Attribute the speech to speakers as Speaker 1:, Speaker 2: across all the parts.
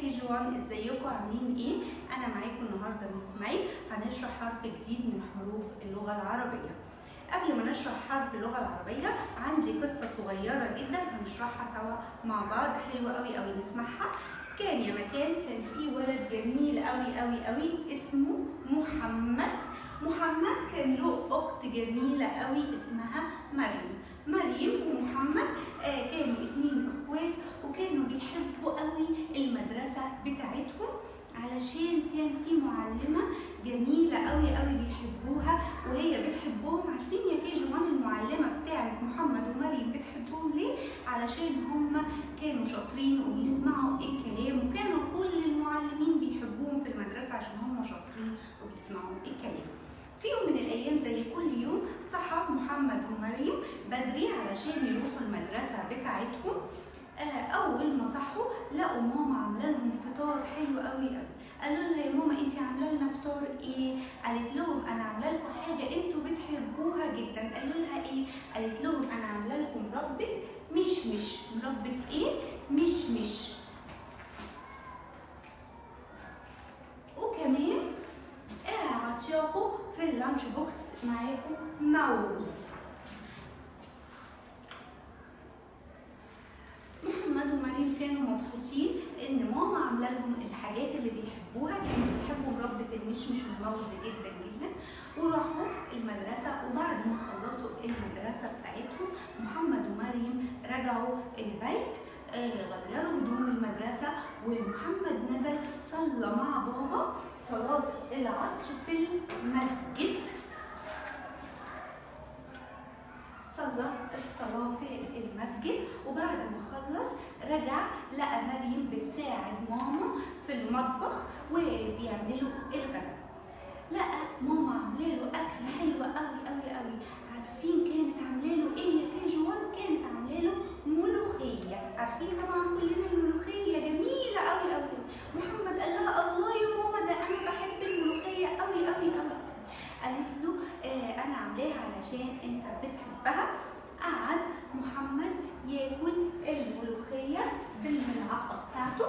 Speaker 1: كي جي 1 ازيكم عاملين ايه انا معاكم النهارده مس مي هنشرح حرف جديد من حروف اللغه العربيه قبل ما نشرح حرف اللغه العربيه عندي قصه صغيره جدا هنشرحها سوا مع بعض حلوه قوي قوي نسمعها كان يا مكان كان في ولد جميل قوي قوي قوي اسمه محمد محمد كان له اخت جميله قوي اسمها مريم مريم ومحمد آه كانوا اتنين اخوات وكانوا بيحبوا قوي المدرسه بتاعتهم علشان كان في معلمه جميله قوي قوي بيحبوها وهي بتحبهم عارفين يا كي جي 1 المعلمه بتاعت محمد ومريم بتحبهم ليه علشان هم كانوا شاطرين وبيسمعوا الكلام وكانوا كل المعلمين بيحبوهم في المدرسه عشان هم شاطرين وبيسمعوا الكلام في يوم من الايام زي كل يوم صحى محمد ومريم بدري علشان يروحوا المدرسه بتاعتهم اول ما صحوا لقوا ماما عامله لهم فطار حلو قوي قوي قالوا لها يا ماما انت عامله لنا فطار ايه قالت لهم انا عامله لكم حاجه انتوا بتحبوها جدا قالوا لها ايه قالت لهم انا عامله لكم مربى مشمش مربى ايه مشمش وكمان عطياكم في اللانش بوكس معاكم ماوس محمد ومريم كانوا مبسوطين ان ماما عامله لهم الحاجات اللي بيحبوها كانوا بيحبوا مربى المشمش والموز جدا جدا وراحوا المدرسه وبعد ما خلصوا المدرسه بتاعتهم محمد ومريم رجعوا البيت غيروا هدوم المدرسه ومحمد نزل صلى مع بابا صلاه العصر في المسجد صلى الصلاة في المسجد وبعد ما خلص رجع لقى مريم بتساعد ماما في المطبخ وبيعملوا الغداء لقى ماما عامله له اكل حلو قوي قوي قوي عارفين كانت عامله له ايه يا كي جي 1 كانت عامله له ملوخيه عارفين طبعا كلنا الملوخيه جميله قوي قوي محمد قال لها الله يا ماما ده انا بحب الملوخيه قوي قوي قوي قالت له آه انا عاملاها علشان انت بتحبها قعد محمد ياكل الملوخيه بالملعقه بتاعته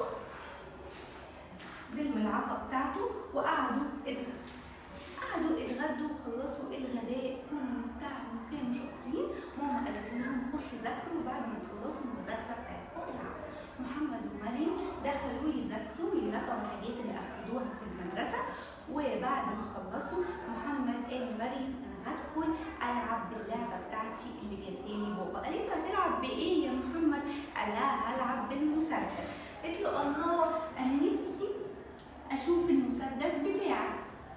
Speaker 1: بالملعقه بتاعته وقعدوا اتغدوا قعدوا اتغدوا وخلصوا الغداء كله بتاعهم كانوا شاطرين ماما قالت لهم خشوا ذاكروا وبعد ما تخلصوا المذاكره بتاعتكم العبوا محمد ومريم دخلوا يذاكروا ويراجعوا الحاجات اللي اخدوها في المدرسه وبعد ما خلصوا محمد قال مريم انا هدخل العب باللعبه بتاعتي اللي جابها لي بابا قالت له هتلعب بايه يا محمد قال لها هلعب بالمسدس قالت له الله انا نفسي اشوف المسدس بتاعك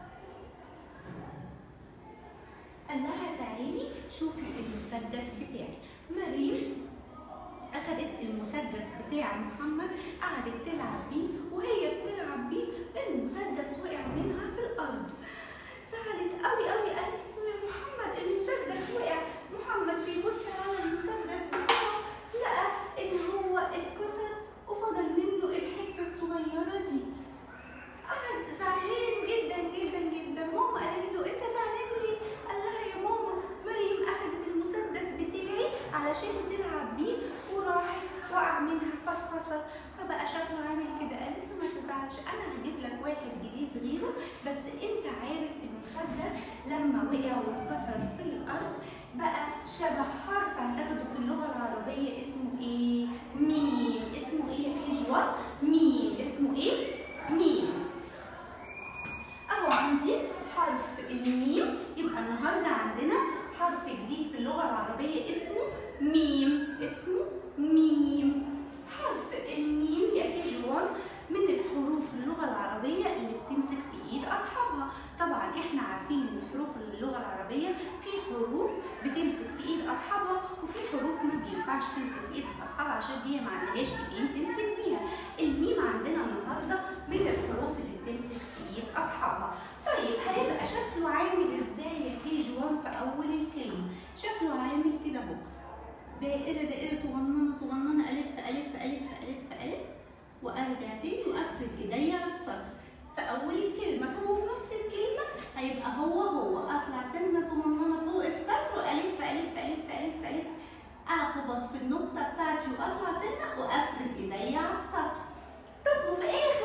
Speaker 1: قال لها تعالي شوفي المسدس بتاعي مريم اخدت المسدس بتاع محمد قعدت تلعب بيه وهي بتلعب بيه المسدس وقع منها في الارض زعلت قوي قوي قالت له يا محمد المسدس وقع محمد بيبص على المسدس بتاعه لقى ان هو اتكسر وفضل منه الحته الصغيره دي قعد زعلان جدا جدا جدا ماما قالت له انت زعلان ليه قال لها يا ماما مريم اخدت المسدس بتاعي علشان تلعب بيه وراحت وقع منها فاتكسر فبقى شكله عامل كده قالت له ما تزعلش انا هجيب لك واحد جديد غيره بس انت عارف المسدس لما وقع واتكسر في الارض بقى شبه حرف هناخده في اللغه العربيه اسمه ايه؟ ميم اسمه ايه يا كي 1 ميم اسمه ايه؟ ميم اهو عندي حرف الميم يبقى النهارده عندنا حرف جديد في اللغه العربيه اسمه ميم اسمه ميم حرف الميم يا كي جي 1 من الحروف اللغه العربيه اللي بتمسك في ايد اصحابها طبعا احنا عارفين ان حروف اللغه العربيه في حروف بتمسك في ايد اصحابها وفي حروف ما بينفعش تمسك في ايد اصحابها عشان هي ما عندهاش ايدين تمسك بيها الميم عندنا النهارده من الحروف اللي بتمسك في ايد اصحابها طيب هيبقى شكله عامل ازاي يا كي جي 1 في اول الكلمه شكله عامل كده اهو دائره دائره صغننه صغننه الف الف الف الف الف وارجع تاني وافرد ايديا على السطر في اول الكلمه طب وفي نص الكلمه هيبقى هو هو اطلع سنه صغننه فوق السطر والف الف الف الف الف اخبط في النقطه بتاعتي واطلع سنه وافرد ايديا على السطر طب وفي اخر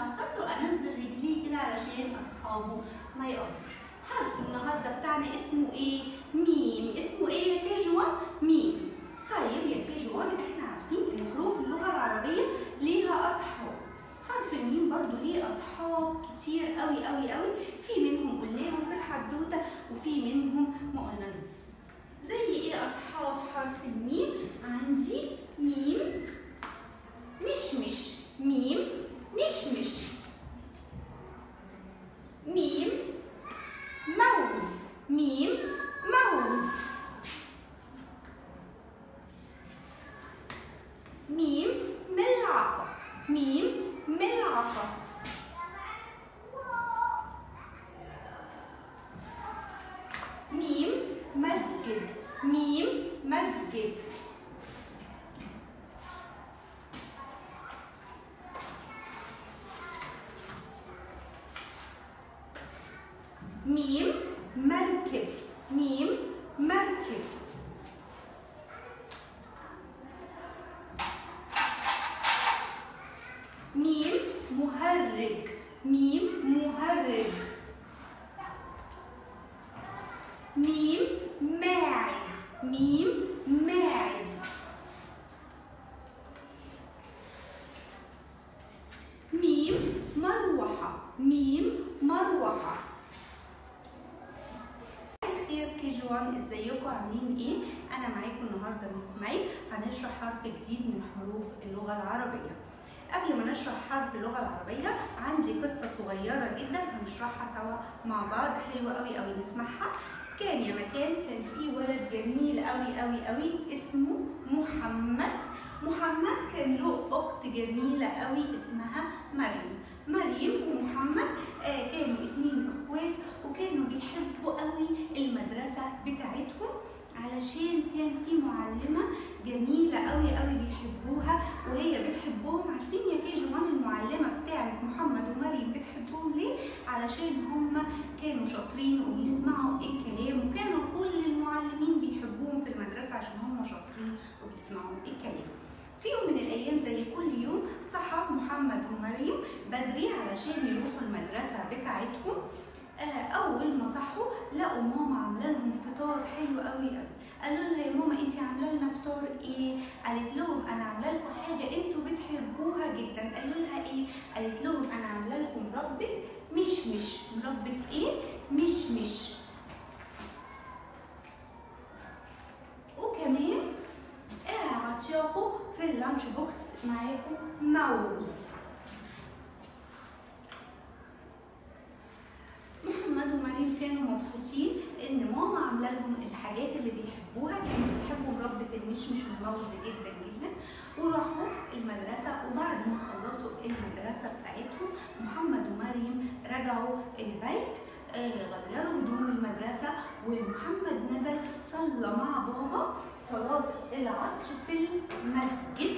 Speaker 1: على السطر وانزل رجليه كده علشان اصحابه ما يقعدوش حرف النهارده بتاعنا اسمه ايه ميم اسمه ايه يا كيجوان ميم طيب يا كيجوان احنا عارفين ان حروف اللغه العربيه ليها اصحاب حرف الميم برضو ليه اصحاب كتير قوي قوي قوي في منهم قلناهم في الحدوته وفي منهم ما قلنا زي ايه اصحاب حرف الميم عندي ميم مشمش ميم مشمش ميم موز ميم موز ميم ملعقة ميم ملعقة ميم مسجد ميم مسجد ميم مركب ميم مركب ميم مهرج ميم مهرج ميم ماعز ميم ماعز ميم مروحة ميم مروحة خير كي جوان ازيكم عاملين ايه انا معاكم النهارده مس مي هنشرح حرف جديد من حروف اللغه العربيه قبل ما نشرح حرف اللغه العربيه عندي قصه صغيره جدا هنشرحها سوا مع بعض حلوه قوي قوي نسمعها كان يا مكان كان في ولد جميل قوي قوي قوي اسمه محمد محمد كان له اخت جميله قوي اسمها مريم مريم ومحمد آه كانوا اتنين اخوات وكانوا بيحبوا قوي المدرسه بتاعتهم علشان كان في معلمه جميله قوي قوي بيحبوها وهي بتحبهم عارفين يا كي جوان المعلمه بتاعت محمد ومريم بتحبهم ليه علشان هم كانوا شاطرين وبيسمعوا الكلام وكانوا كل المعلمين بيحبوهم في المدرسه عشان هم شاطرين وبيسمعوا الكلام في يوم من الايام زي كل يوم صحى محمد ومريم بدري علشان يروحوا المدرسه بتاعتهم اول ما صحوا لقوا ماما عامله لهم فطار حلو قوي قوي قالوا لها يا ماما انت عامله لنا فطار ايه قالت لهم انا عامله لكم حاجه انتوا بتحبوها جدا قالوا لها ايه قالت لهم انا عامله لكم مربى مشمش مربى ايه مشمش وكمان عطياكم في اللانش بوكس معاكم موز محمد ومريم كانوا مبسوطين ان ماما عامله لهم الحاجات اللي بيحبوها كانوا بيحبوا مربى المشمش والموز جدا جدا وراحوا المدرسه وبعد ما خلصوا المدرسه بتاعتهم محمد ومريم رجعوا البيت آه غيروا هدوم المدرسه ومحمد نزل صلى مع بابا صلاه العصر في المسجد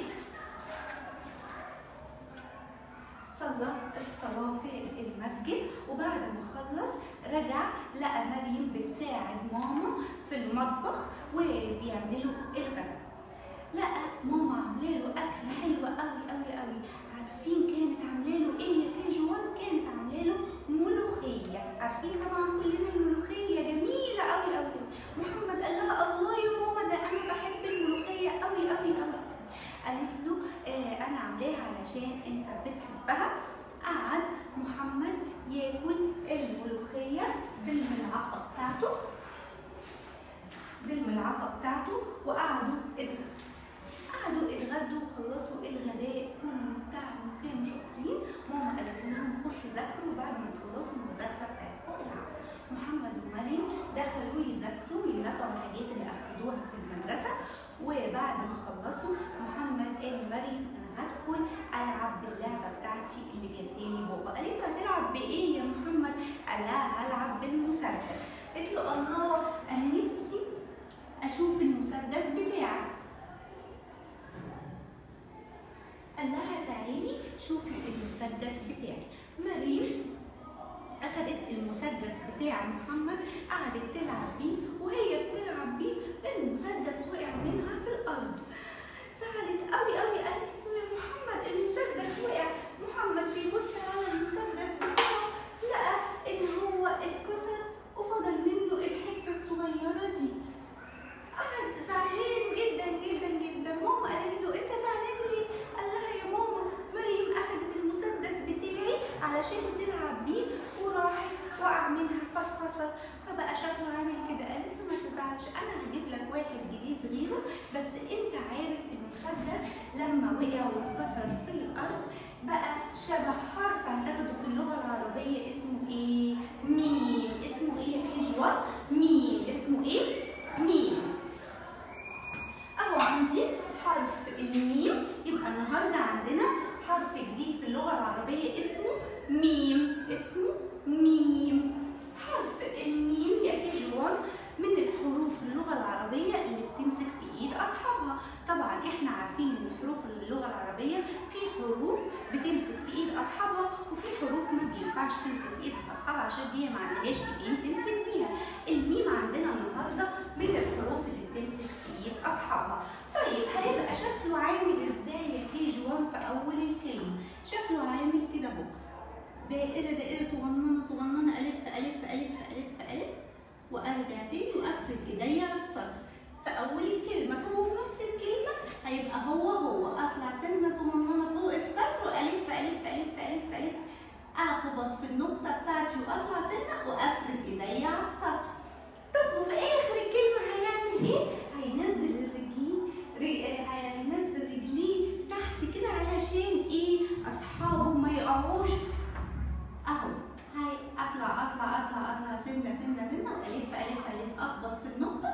Speaker 1: صلى الصلاة في المسجد وبعد ما خلص رجع لقى مريم بتساعد ماما في المطبخ وبيعملوا الغداء لقى ماما عامله له اكل حلو قوي قوي قوي عارفين كانت عامله له ايه يا كاجوان كانت عامله له ملوخيه عارفين طبعا كلنا الملوخيه جميله قوي قوي محمد قال لها الله يا ماما ده انا بحب الملوخيه قوي قوي قوي قالت له آه انا عاملاها علشان انت بتحبها قعد محمد ياكل الملوخيه بالملعقه بتاعته بالملعقه بتاعته وقعدوا اتغدوا قعدوا اتغدوا وخلصوا الغداء كله بتاعهم كانوا شاطرين ماما قالت لهم خشوا ذاكروا وبعد ما تخلصوا المذاكره بتاعتكم العبوا محمد ومريم دخلوا يذاكروا ويراجعوا الحاجات اللي اخدوها في المدرسه وبعد ما خلصوا محمد قال مريم انا هدخل العب باللعبه بتاعتي اللي جابها لي بابا قالت له هتلعب بايه يا محمد قال لها هلعب بالمسدس قالت له الله انا نفسي اشوف المسدس بتاعك قال لها تعالي شوفي المسدس بتاعي مريم اخدت المسدس بتاع محمد قعدت تلعب بيه وهي بتلعب بيه المسدس وقع منها في الارض زعلت قوي قوي قالت له يا محمد المسدس وقع محمد بيبص على علشان تلعب بيه وراحت وقع منها فاتكسر فبقى شكله عامل كده قالت له ما تزعلش انا هجيب لك واحد جديد غيره بس انت عارف المسدس لما وقع واتكسر في الارض بقى شبه حرف هتاخده في اللغه العربيه اسمه ايه؟ ميم اسمه ايه يا كيجوان؟ ميم اسمه ايه؟ ميم اهو عندي حرف الميم يبقى النهارده عندنا حرف جديد في اللغه العربيه اسمه ميم اسمه ميم حرف الميم يا كيجوان من الحروف اللغه العربيه اللي بتمسك في ايد اصحابها طبعا احنا عارفين ان حروف اللغه العربيه في حروف بتمسك في ايد اصحابها وفي حروف ما بينفعش تمسك في ايد اصحابها عشان هي ما عندهاش ايدين تمسك بيها الميم عندنا النهارده من الحروف اللي بتمسك في ايد اصحابها طيب هيبقى شكله عامل ازاي يا كي جوان في اول الكلمه شكله عامل كده اهو دائره دائره صغننه صغننه الف الف الف الف الف وارجع تاني وافرد ايديا على السطر في اول الكلمه طب وفي نص الكلمه هيبقى هو هو اطلع سنه صغننه فوق السطر والف الف الف الف الف اخبط في النقطه بتاعتي واطلع سنه وافرد ايديا على السطر طب وفي اخر الكلمه هيعمل ايه هينزل رجليه هينزل رجليه تحت كده علشان ايه اصحابه ما يقعوش اهو هاي اطلع اطلع اطلع اطلع سنه سنه سنه والف الف الف اخبط في النقطه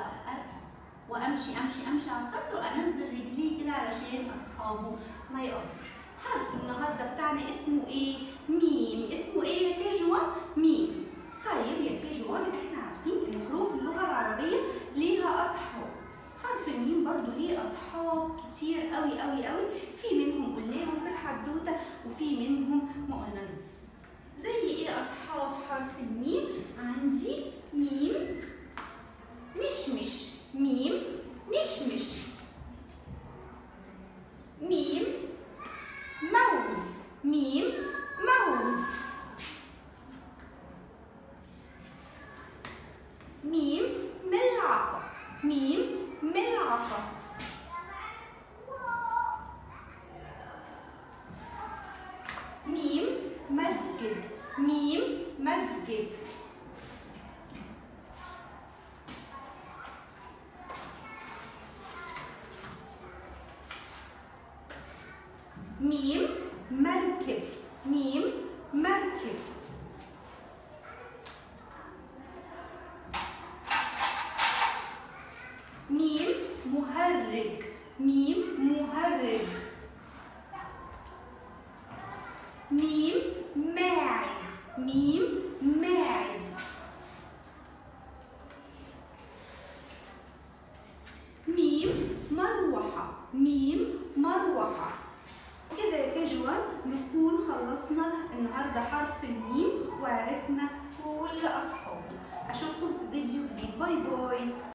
Speaker 1: وامشي امشي امشي على السطر وانزل رجليه كده علشان اصحابه ما يقعوش حرف النهارده بتاعنا اسمه ايه ميم اسمه ايه يا كيجوان ميم طيب يا كيجوان احنا عارفين ان حروف اللغه العربيه ليها اصحاب حرف الميم برضو ليه اصحاب كتير قوي قوي قوي في منهم قلناهم في الحدوته وفي منهم ما قلنا زي ايه اصحاب حرف الميم عندي ميم مشمش ميم مشمش ميم موز ميم موز ميم ملعقة ميم ملعقة ميم مسجد ميم مسجد ميم مركب ميم مركب ميم مهرج ميم مهرج ميم ماعز ميم ماعز ميم مروحة ميم مروحة كده يا كاجوال نكون خلصنا النهارده حرف الميم وعرفنا كل اصحابه اشوفكم في فيديو جديد باي باي